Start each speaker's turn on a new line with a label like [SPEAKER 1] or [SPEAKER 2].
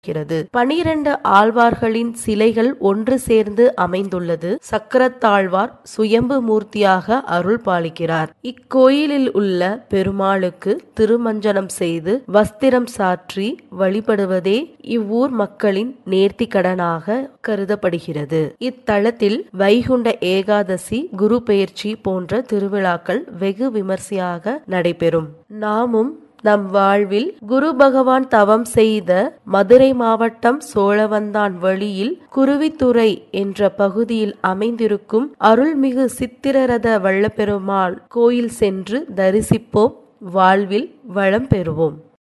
[SPEAKER 1] இருக்கிறது பனிரெண்டு ஆழ்வார்களின் சிலைகள் ஒன்று சேர்ந்து அமைந்துள்ளது சக்கரத்தாழ்வார் சுயம்பு மூர்த்தியாக அருள் பாலிக்கிறார் இக்கோயிலில் உள்ள பெருமாளுக்கு திருமஞ்சனம் செய்து வஸ்திரம் சாற்றி வழிபடுவதே இவ்வூர் மக்களின் நேர்த்திக்கடனாக கருதப்படுகிறது இத்தலத்தில் வைகுண்ட ஏகாதசி குரு பெயர்ச்சி போன்ற திருவிழாக்கள் வெகு விமர்சையாக நடைபெறும் நாமும் நம் வாழ்வில் குரு பகவான் தவம் செய்த மதுரை மாவட்டம் சோழவந்தான் வழியில் குருவித்துறை என்ற பகுதியில் அமைந்திருக்கும் அருள்மிகு சித்திரரத வள்ளப்பெருமாள் கோயில் சென்று தரிசிப்போம் வாழ்வில் வளம் பெறுவோம்